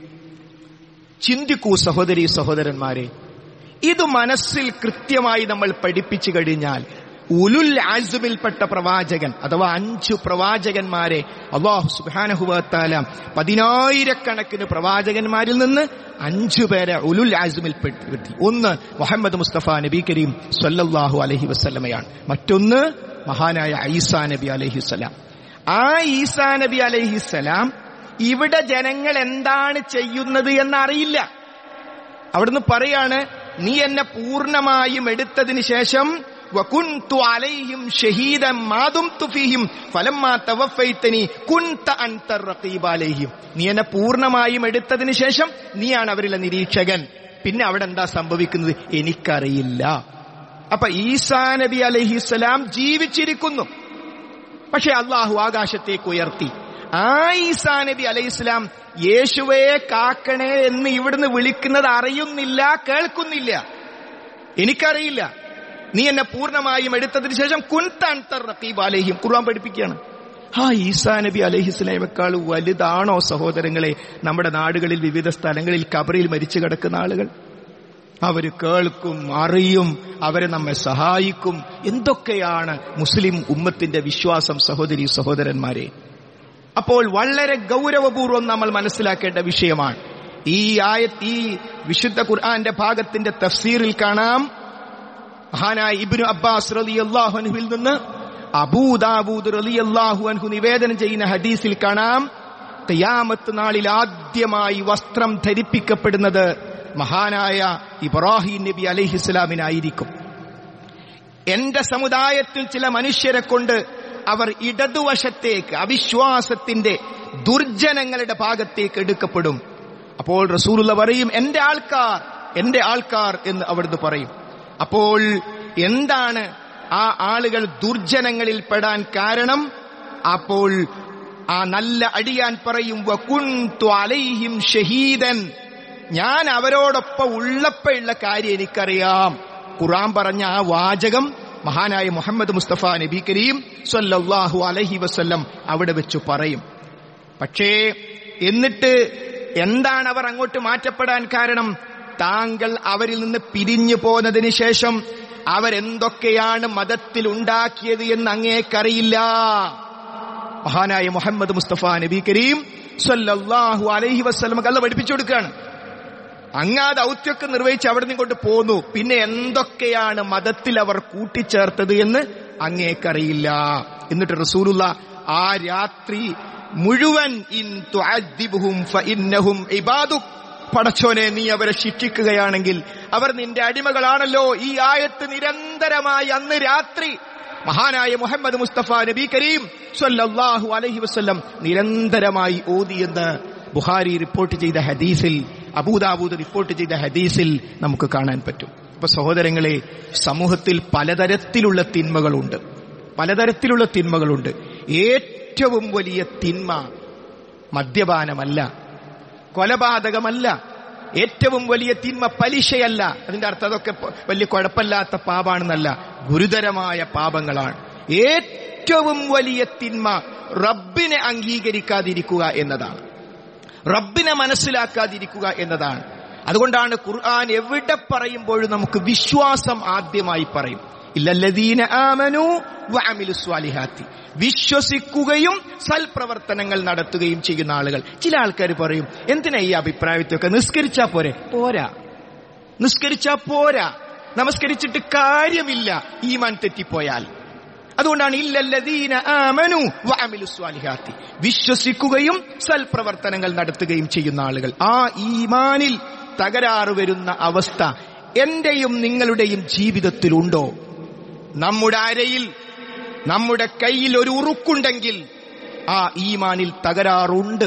ചിന്തിക്കൂ സഹോദരി സഹോദരന്മാരെ ഇത് മനസ്സിൽ കൃത്യമായി നമ്മൾ പഠിപ്പിച്ചു കഴിഞ്ഞാൽ ഉലുൽ ആസുമിൽപ്പെട്ട പ്രവാചകൻ അഥവാ അഞ്ചു പ്രവാചകന്മാരെ അള്ളാഹു സുബാനഹുബത്താല പതിനായിരക്കണക്കിന് പ്രവാചകന്മാരിൽ നിന്ന് അഞ്ചു പേരെ ഉലുൽ ആസുമിൽ പെടുത്തി ഒന്ന് മുഹമ്മദ് മുസ്തഫ നബി കരീം സല്ലല്ലാഹു അലഹി വസ്ലമയാണ് മറ്റൊന്ന് മഹാനായ ഈസാ നബി അലഹിസ്സലാം ആ ഈസാ നബി അലഹിസ്സലാം ഇവിടെ ജനങ്ങൾ എന്താണ് ചെയ്യുന്നത് എന്നറിയില്ല അവിടുന്ന് പറയാണ് നീ എന്നെ പൂർണ്ണമായും എടുത്തതിന് ശേഷം വകുന്തു അലൈഹിം ഷഹീദൻ മാതും തുഫീഹിം ഫലമ്മാ തവഫൈതനി കുന്ത അൻത റഖീബ അലൈഹിം നീ എന്നെ പൂർണ്ണമായും എടുത്തതിന് ശേഷം നീയാണ് അവരിലെ നിരീക്ഷകൻ പിന്നെ അവിടെ എന്താ സംഭവിക്കുന്നത് എനിക്കറിയില്ല അപ്പൊ ഈസാ നബി അലഹിസ്സലാം ജീവിച്ചിരിക്കുന്നു പക്ഷെ അള്ളാഹു ആകാശത്തേക്ക് ഉയർത്തി ആ ഈസാ നബി അലൈഹിസ്ലാം യേശുവെ കാക്കണേ എന്ന് ഇവിടുന്ന് വിളിക്കുന്നത് അറിയുന്നില്ല കേൾക്കുന്നില്ല എനിക്കറിയില്ല നീ എന്നെ പൂർണ്ണമായും എടുത്തതിന് ശേഷം കുൻതാൻ റഖീബാലേഹിം ഖുർആൻ പഠിപ്പിക്കുകയാണ് ആ ഈസാ നബി അലഹിസ്ലാമേക്കാൾ വലുതാണോ സഹോദരങ്ങളെ നമ്മുടെ നാടുകളിൽ വിവിധ സ്ഥലങ്ങളിൽ കബറിൽ മരിച്ചു കിടക്കുന്ന ആളുകൾ അവര് കേൾക്കും അറിയും അവരെ നമ്മെ സഹായിക്കും എന്തൊക്കെയാണ് മുസ്ലിം ഉമ്മത്തിന്റെ വിശ്വാസം സഹോദരി സഹോദരന്മാരെ അപ്പോൾ വളരെ ഗൗരവപൂർവ്വം നമ്മൾ മനസ്സിലാക്കേണ്ട വിഷയമാണ് ഈ ആയ ഈ വിശുദ്ധ ഖുർആന്റെ ഭാഗത്തിന്റെ തഫ്സീറിൽ കാണാം മഹാനായ ഇബ്നു അബ്ബാസ് റളിയല്ലാഹു അൻഹുവിൽ നിന്ന് അബൂദാബൂദ് റളിയല്ലാഹു അൻഹു നിവേദനം ചെയ്യുന്ന ഹദീസിൽ കാണാം ഖിയാമത്ത് നാളിൽ ആദ്യമായി വസ്ത്രം ധരിപ്പിക്കപ്പെടുന്നത് മഹാനായ ഇബ്രാഹിം നബി അലൈഹിസ്ലാമിനായിരിക്കും എന്റെ സമുദായത്തിൽ ചില മനുഷ്യരെ കൊണ്ട് അവർ ഇടതുവശത്തേക്ക് അവിശ്വാസത്തിന്റെ ദുർജനങ്ങളുടെ ഭാഗത്തേക്ക് എടുക്കപ്പെടും അപ്പോൾ റസൂലുള്ള പറയും എന്റെ ആൾക്കാർ എന്റെ ആൾക്കാർ എന്ന് അവിടുന്ന് പറയും അപ്പോൾ എന്താണ് ആ ആളുകൾ ദുർജനങ്ങളിൽ പെടാൻ കാരണം അപ്പോൾ ആ നല്ല അടിയാൻ പറയും വകുന്തു അലൈഹിം ഷഹീദൻ ഞാൻ അവരോടൊപ്പം ഉള്ളപ്പോഴുള്ള കാര്യം എനിക്കറിയാം ഖുറാൻ പറഞ്ഞ ആ വാചകം മഹാനായ മുഹമ്മദ് മുസ്തഫ നബി കരീം സല്ലല്ലാഹു അലഹി വസ്ല്ലം അവിടെ വെച്ച് പറയും പക്ഷേ എന്നിട്ട് എന്താണ് അവർ അങ്ങോട്ട് മാറ്റപ്പെടാൻ കാരണം താങ്കൾ അവരിൽ നിന്ന് പിരിഞ്ഞു പോന്നതിന് ശേഷം അവരെന്തൊക്കെയാണ് മതത്തിൽ ഉണ്ടാക്കിയത് എന്ന് അങ്ങേക്കറിയില്ല മഹാനായ മുഹമ്മദ് മുസ്തഫ നബി കരീം സല്ലല്ലാഹു അലൈഹി വസ്ലം കല്ല പഠിപ്പിച്ചു കൊടുക്കുകയാണ് അങ്ങാ ദൗത്യമൊക്കെ നിർവഹിച്ച് അവിടെ നിന്ന് കൊണ്ട് പോന്നു പിന്നെ എന്തൊക്കെയാണ് മതത്തിൽ അവർ കൂട്ടിച്ചേർത്തത് എന്ന് അങ്ങേക്കറിയില്ല എന്നിട്ട് റസൂലുള്ള ആ രാത്രി മുഴുവൻ ഇൻ തുഅദ്ദിബുഹും ഫഇന്നഹും ഇബാദുക് പടച്ചോനെ നീ അവരെ ശിക്ഷിക്കുകയാണെങ്കിൽ അവർ നിന്റെ അടിമകളാണല്ലോ ഈ ആയത്ത് നിരന്തരമായി അന്ന് രാത്രി മഹാനായ മുഹമ്മദ് മുസ്തഫ നബി കരീം സ്വല്ലല്ലാഹു അലൈഹി വസല്ലം നിരന്തരമായി ഓതിയെന്ന് ബുഹാരി റിപ്പോർട്ട് ചെയ്ത ഹദീസിൽ അബൂദാബൂദ് റിപ്പോർട്ട് ചെയ്ത ഹദീസിൽ നമുക്ക് കാണാൻ പറ്റും അപ്പൊ സഹോദരങ്ങളെ സമൂഹത്തിൽ പലതരത്തിലുള്ള തിന്മകളുണ്ട് പലതരത്തിലുള്ള തിന്മകളുണ്ട് ഏറ്റവും വലിയ തിന്മ മദ്യപാനമല്ല കൊലപാതകമല്ല ഏറ്റവും വലിയ തിന്മ പലിശയല്ല അതിന്റെ അർത്ഥം അതൊക്കെ പ- വലിയ കുഴപ്പമില്ലാത്ത പാപാണെന്നല്ല ഗുരുതരമായ പാപങ്ങളാണ് ഏറ്റവും വലിയ തിന്മ റബ്ബിനെ അംഗീകരിക്കാതിരിക്കുക എന്നതാണ് റബ്ബിനെ മനസ്സിലാക്കാതിരിക്കുക എന്നതാണ് അതുകൊണ്ടാണ് ഖുർആൻ എവിടെ പറയുമ്പോഴും നമുക്ക് വിശ്വാസം ആദ്യമായി പറയും ഇല്ലല്ലദീന ആമനു വഅമിലു സ്വാലിഹാത്തി വിശ്വസിക്കുകയും സൽപ്രവർത്തനങ്ങൾ നടത്തുകയും ചെയ്യുന്ന ആളുകൾ ചില ആൾക്കാർ പറയും എന്തിനാ ഈ അഭിപ്രായത്തൊക്കെ നിസ്കരിച്ചാ പോരെ പോരാ നിസ്കരിച്ചാ പോരാ നമസ്കരിച്ചിട്ട് കാര്യമില്ല ഈമാൻ തെറ്റിപ്പോയാൽ അതുകൊണ്ടാണ് ഇല്ലല്ലദീന ആമനു വഅമിലു സ്വാലിഹാത്തി വിശ്വസിക്കുകയും സൽപ്രവർത്തനങ്ങൾ നടത്തുകയും ചെയ്യുന്ന ആളുകൾ ആ ഈമാനിൽ തകരാറ് വരുന്ന അവസ്ഥ എന്റെയും നിങ്ങളുടെയും ജീവിതത്തിലുണ്ടോ നമ്മുടെ അരയിൽ നമ്മുടെ കയ്യിൽ ഒരു ഉറുക്കുണ്ടെങ്കിൽ ആ ഈമാനിൽ തകരാറുണ്ട്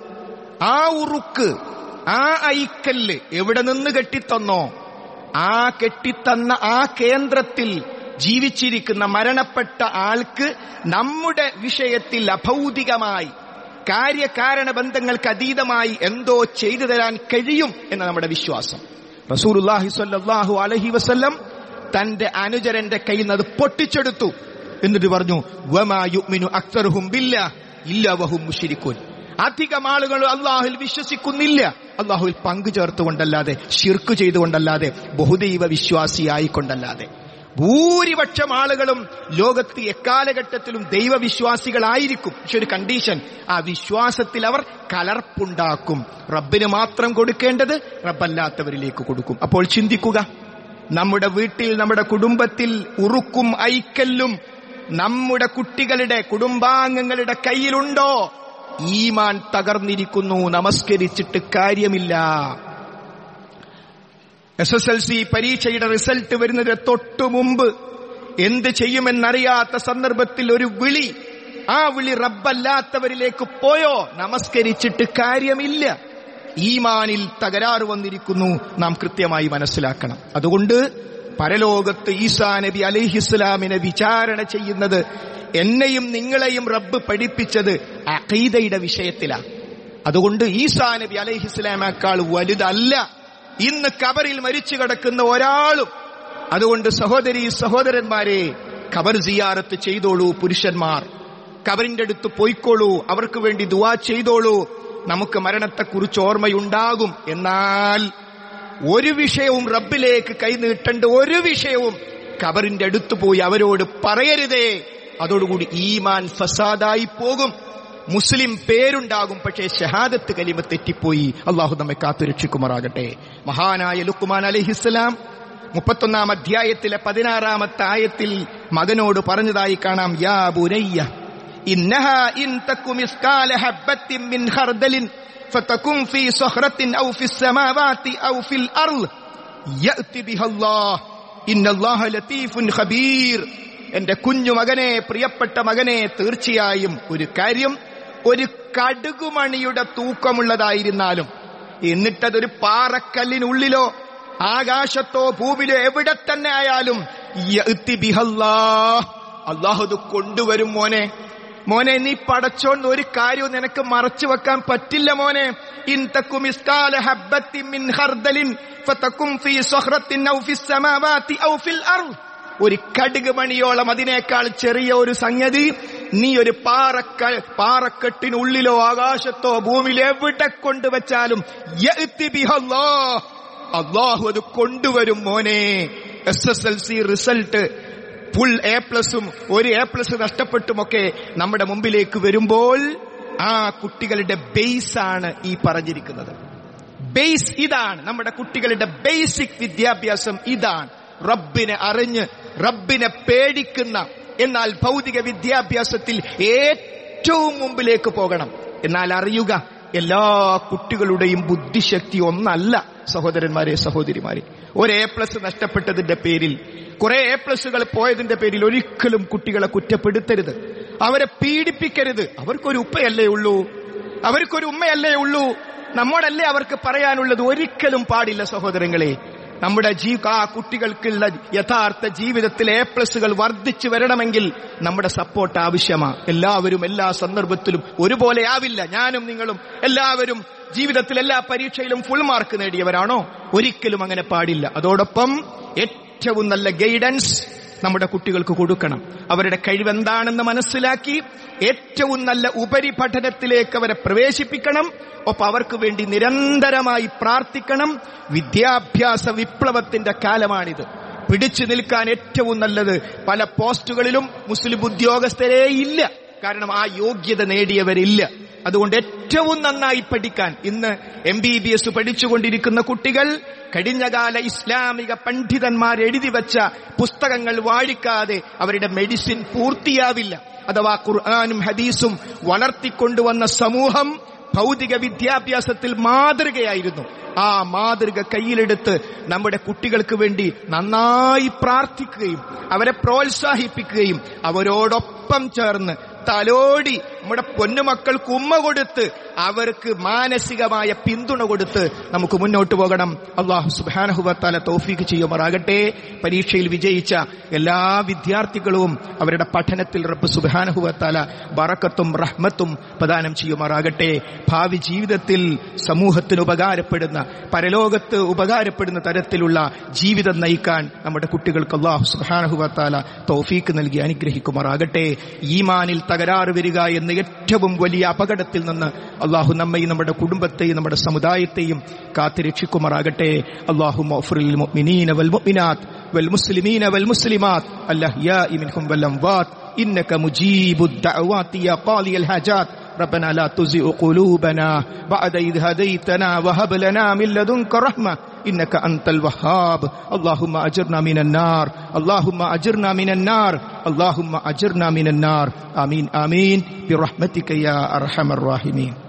ആ ഉറുക്ക് ആ ഐക്കല്ല് എവിടെ നിന്ന് കെട്ടിത്തന്നോ ആ കെട്ടിത്തന്ന ആ കേന്ദ്രത്തിൽ ജീവിച്ചിരിക്കുന്ന മരണപ്പെട്ട ആൾക്ക് നമ്മുടെ വിഷയത്തിൽ അഭൗതികമായി കാര്യകാരണ ബന്ധങ്ങൾക്ക് അതീതമായി എന്തോ ചെയ്തു തരാൻ കഴിയും എന്ന നമ്മുടെ വിശ്വാസം റസൂലുള്ളാഹി സ്വല്ലല്ലാഹു അലൈഹി വസല്ലം തന്റെ അനുചരന്റെ കയ്യിൽ നിന്ന് അത് പൊട്ടിച്ചെടുത്തു എന്നിട്ട് പറഞ്ഞു വമാ യുഅ്മിനു അക്തറുഹും ബില്ലാഹ് ഇല്ലാ വഹും മുശ്രിക്കൂൻ അധികം ആളുകൾ അള്ളാഹുൽ വിശ്വസിക്കുന്നില്ല അള്ളാഹുൽ പങ്കു ചേർത്തുകൊണ്ടല്ലാതെ ഷിർക്ക് ചെയ്തുകൊണ്ടല്ലാതെ ബഹുദൈവ വിശ്വാസിയായിക്കൊണ്ടല്ലാതെ ഭൂരിപക്ഷം ആളുകളും ലോകത്ത് എക്കാലഘട്ടത്തിലും ദൈവവിശ്വാസികളായിരിക്കും പക്ഷെ ഒരു കണ്ടീഷൻ ആ വിശ്വാസത്തിൽ അവർ കലർപ്പുണ്ടാക്കും റബ്ബിന് മാത്രം കൊടുക്കേണ്ടത് റബ്ബല്ലാത്തവരിലേക്ക് കൊടുക്കും അപ്പോൾ ചിന്തിക്കുക നമ്മുടെ വീട്ടിൽ നമ്മുടെ കുടുംബത്തിൽ ഉറുക്കും ഐക്കല്ലും നമ്മുടെ കുട്ടികളുടെ കുടുംബാംഗങ്ങളുടെ കയ്യിലുണ്ടോ ഈമാൻ തകർന്നിരിക്കുന്നു നമസ്കരിച്ചിട്ട് കാര്യമില്ല എസ് എസ് എൽ സി പരീക്ഷയുടെ റിസൾട്ട് വരുന്നതിന് തൊട്ടു മുമ്പ് എന്ത് ചെയ്യുമെന്നറിയാത്ത സന്ദർഭത്തിൽ ഒരു വിളി ആ വിളി റബ്ബല്ലാത്തവരിലേക്ക് പോയോ നമസ്കരിച്ചിട്ട് കാര്യമില്ല ഈമാനിൽ തകരാറ് വന്നിരിക്കുന്നു നാം കൃത്യമായി മനസ്സിലാക്കണം അതുകൊണ്ട് പരലോകത്ത് ഈസാ നബി അലൈഹിസ്ലാമിനെ വിചാരണ ചെയ്യുന്നത് എന്നെയും നിങ്ങളെയും റബ്ബ് പഠിപ്പിച്ചത് അഖീദയുടെ വിഷയത്തിലാണ് അതുകൊണ്ട് ഈസാ നബി അലൈഹിസ്ലാമേക്കാൾ വലുതല്ല ഇന്ന് കബറിൽ മരിച്ചു കിടക്കുന്ന ഒരാളും അതുകൊണ്ട് സഹോദരി സഹോദരന്മാരെ ഖബർ സിയാറത്ത് ചെയ്തോളൂ പുരുഷന്മാർ കബറിന്റെ അടുത്ത് പോയിക്കോളൂ അവർക്ക് വേണ്ടി ദുവാ ചെയ്തോളൂ നമുക്ക് മരണത്തെക്കുറിച്ച് ഓർമ്മയുണ്ടാകും എന്നാൽ ഒരു വിഷയവും റബ്ബിലേക്ക് കൈനീട്ടേണ്ട ഒരു വിഷയവും കബറിന്റെ അടുത്ത് പോയി അവരോട് പറയരുതേ അതോടുകൂടി ഈമാൻ ഫസാദായി പോകും മുസ്ലിം പേരുണ്ടാകും പക്ഷേ ഷഹാദത്ത് കലിമ തെറ്റിപ്പോയി അള്ളാഹു നമ്മെ കാത്തുരക്ഷിക്കുമാറാകട്ടെ മഹാനായ ലുക്കുമാൻ അലഹിസ്സലാം മുപ്പത്തൊന്നാം അധ്യായത്തിലെ പതിനാറാമത്തെ ആയത്തിൽ മകനോട് പറഞ്ഞതായി കാണാം യാ ബുനയ്യ إنها إن تك مثقال حبة من خردل فتكن في صخرة أو في السماوات أو في الأرض يأتي بها الله إن الله لطيف خبير എന്റെ കുഞ്ഞു മകനെ പ്രിയപ്പെട്ട മകനെ തീർച്ചയായും ഒരു കാര്യം ഒരു കടുകുമണിയുടെ തൂക്കമുള്ളതായിരുന്നാലും എന്നിട്ടതൊരു പാറക്കല്ലിനുള്ളിലോ ആകാശത്തോ ഭൂമിയിലോ എവിടെ തന്നെ ആയാലും യഅ്തി ബിഹല്ലാഹ്. അള്ളാഹു ഇത് കൊണ്ടുവരും മോനെ മോനെ നീ പടച്ചോണ്ട് ഒരു കാര്യവും നിനക്ക് മറച്ചു വെക്കാൻ പറ്റില്ല മോനെ ഇൻ തക്കും ഇസ്കാല ഹബ്ബത്തിൻ മിൻ ഖർദലിൻ ഫതകും ഫീ സഖറത്തിൻ ഔ ഫിസ് സമാവാതി ഔ ഫിൽ അർദ് ഒരു കടുക് മണിയോളം അതിനേക്കാൾ ചെറിയ ഒരു സംഗതി നീ ഒരു പാറക്ക പാറക്കെട്ടിനുള്ളിലോ ആകാശത്തോ ഭൂമിയിലോ എവിടെ കൊണ്ടുവച്ചാലും യഅ്തി ബിഹല്ലാഹ്. അള്ളാഹു അത് കൊണ്ടുവരും മോനെ S S L C result full A പ്ലസും ഒരു എ പ്ലസ് നഷ്ടപ്പെട്ടുമൊക്കെ നമ്മുടെ മുമ്പിലേക്ക് വരുമ്പോൾ ആ കുട്ടികളുടെ ബേസ് ആണ് ഈ പറഞ്ഞിരിക്കുന്നത് ബേസ് ഇതാണ് നമ്മുടെ കുട്ടികളുടെ ബേസിക് വിദ്യാഭ്യാസം ഇതാണ് റബ്ബിനെ അറിഞ്ഞ് റബ്ബിനെ പേടിക്കുന്ന എന്നാൽ ഭൗതിക വിദ്യാഭ്യാസത്തിൽ ഏറ്റവും മുമ്പിലേക്ക് പോകണം എന്നാൽ അറിയുക എല്ലാ കുട്ടികളുടെയും ബുദ്ധിശക്തി ഒന്നല്ല സഹോദരന്മാരെ സഹോദരിമാരെ ഒരു എ പ്ലസ് നഷ്ടപ്പെട്ടതിന്റെ പേരിൽ കുറെ എ പ്ലസുകൾ പോയതിന്റെ പേരിൽ ഒരിക്കലും കുട്ടികളെ കുറ്റപ്പെടുത്തരുത് അവരെ പീഡിപ്പിക്കരുത് അവർക്കൊരു ഉപ്പയല്ലേ ഉള്ളൂ അവർക്കൊരു ഉമ്മയല്ലേ ഉള്ളൂ നമ്മോടല്ലേ അവർക്ക് പറയാനുള്ളത് ഒരിക്കലും പാടില്ല സഹോദരങ്ങളെ നമ്മുടെ ജീ ആ കുട്ടികൾക്കുള്ള യഥാർത്ഥ ജീവിതത്തിൽ എ പ്ലസുകൾ വർദ്ധിച്ചു വരണമെങ്കിൽ നമ്മുടെ സപ്പോർട്ട് ആവശ്യമാണ് എല്ലാവരും എല്ലാ സന്ദർഭത്തിലും ഒരുപോലെ ആവില്ല ഞാനും നിങ്ങളും എല്ലാവരും ജീവിതത്തിൽ എല്ലാ പരീക്ഷയിലും ഫുൾ മാർക്ക് നേടിയവരാണോ ഒരിക്കലും അങ്ങനെ പാടില്ല അതോടൊപ്പം ഏറ്റവും നല്ല ഗൈഡൻസ് നമ്മുടെ കുട്ടികൾക്ക് കൊടുക്കണം അവരുടെ കഴിവെന്താണെന്ന് മനസ്സിലാക്കി ഏറ്റവും നല്ല ഉപരിപഠനത്തിലേക്ക് അവരെ പ്രവേശിപ്പിക്കണം ഒപ്പം അവർക്ക് വേണ്ടി നിരന്തരമായി പ്രാർത്ഥിക്കണം വിദ്യാഭ്യാസ വിപ്ലവത്തിന്റെ കാലമാണിത് പിടിച്ചു നിൽക്കാൻ ഏറ്റവും നല്ലത് പല പോസ്റ്റുകളിലും മുസ്ലിം ഉദ്യോഗസ്ഥരേ ഇല്ല കാരണം ആ യോഗ്യത നേടിയവരില്ല അതുകൊണ്ട് ഏറ്റവും നന്നായി പഠിക്കാൻ ഇന്ന് എം ബി ബി എസ് പഠിച്ചുകൊണ്ടിരിക്കുന്ന കുട്ടികൾ കഴിഞ്ഞകാല ഇസ്ലാമിക പണ്ഡിതന്മാർ എഴുതി വെച്ച പുസ്തകങ്ങൾ വാഴിക്കാതെ അവരുടെ മെഡിസിൻ പൂർത്തിയാവില്ല അഥവാ ഖുർആാനും ഹദീസും വളർത്തിക്കൊണ്ടുവന്ന സമൂഹം ഭൗതിക വിദ്യാഭ്യാസത്തിൽ മാതൃകയായിരുന്നു ആ മാതൃക കയ്യിലെടുത്ത് നമ്മുടെ കുട്ടികൾക്ക് വേണ്ടി നന്നായി പ്രാർത്ഥിക്കുകയും അവരെ പ്രോത്സാഹിപ്പിക്കുകയും അവരോടൊപ്പം ചേർന്ന് തലോടി നമ്മുടെ പൊന്നുമക്കൾക്ക് ഉമ്മ കൊടുത്ത് അവർക്ക് മാനസികമായ പിന്തുണ കൊടുത്ത് നമുക്ക് മുന്നോട്ട് പോകണം അള്ളാഹു സുബാനഹുവത്താല തോഫീക്ക് ചെയ്യുമാറാകട്ടെ പരീക്ഷയിൽ വിജയിച്ച എല്ലാ വിദ്യാർത്ഥികളും അവരുടെ പഠനത്തിൽ റബ്ബ് സുബാനഹുവത്താല ബറക്കത്തും റഹ്മത്തും പ്രദാനം ചെയ്യുമാറാകട്ടെ ഭാവി ജീവിതത്തിൽ സമൂഹത്തിന് ഉപകാരപ്പെടുന്ന പരലോകത്ത് ഉപകാരപ്പെടുന്ന തരത്തിലുള്ള ജീവിതം നയിക്കാൻ നമ്മുടെ കുട്ടികൾക്ക് അള്ളാഹു സുബാനഹുവത്താല തോഫീക്ക് നൽകി അനുഗ്രഹിക്കുമാറാകട്ടെ ഈമാനിൽ തകരാറ് വരിക എന്ന ഏറ്റവും വലിയ അപകടത്തിൽ നിന്ന് അള്ളാഹു നമ്മയും നമ്മുടെ കുടുംബത്തെയും നമ്മുടെ സമുദായത്തെയും കാത്തുരക്ഷിക്കുമാറാകട്ടെ അള്ളാഹു മുഅ്മിനീന വൽ മുഅ്മിനാത്ത് വൽ മുസ്ലിമീന വൽ മുസ്ലിമാത്ത് അല്ലഹ്യാഇ മിൻഹും വൽ അംവാത്ത് إنك مجيب الدعوات يا قاضي الحاجات ربنا لا تزغ قلوبنا بعد إذ هديتنا وهب لنا من لدنك رحمة إنك أنت الوهاب اللهم أجرنا من النار اللهم أجرنا من النار اللهم أجرنا من النار آمين آمين برحمتك يا أرحم الراحمين